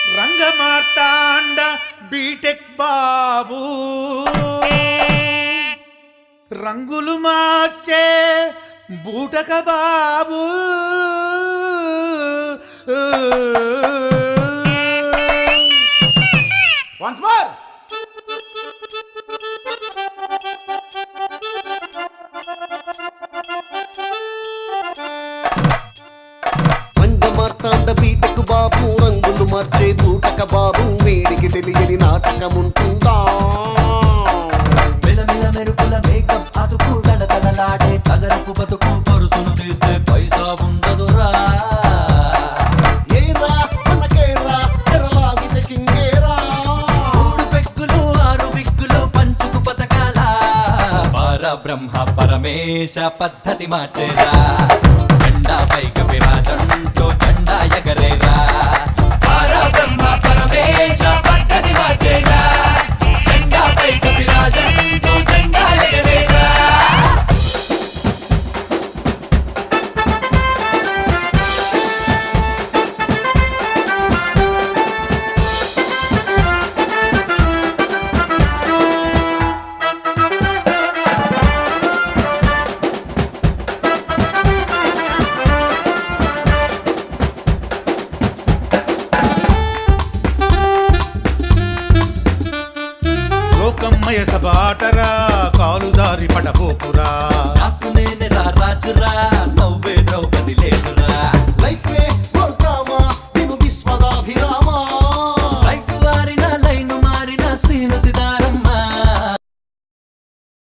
Rangamarthanda BTech బాబు రంగులు మార్చే బూటక బాబు వన్స్ మోర్ రంగమార్తాండ బీటకు బాబు రంగులు మార్చే పూటక బాబు వీడికి తెలియని నాటకముంటుందా మెలమెల మెరుపుల మేకప్ అతుకు తల తలలాడే తగరపు బతుకు పరుసును తీస్తే పైసా ఉండదురా ఏరా మనకేరా తెరలాగితే కింగేరా మూడు పెక్కులు ఆరు విక్కులు పంచుకు బతకాల పర బ్రహ్మ పరమేశ పద్ధతి మార్చేరా జెండా పైక విరాజంతో జెండా ఎగరేరా పర బ్రహ్మ పరమేశ పద్ధతి మార్చేరా జెండా పైక విరాజంతో జెండా ఎగరేరా లోకమ్మయ సబాటరా కాలుదారి పడబోకురా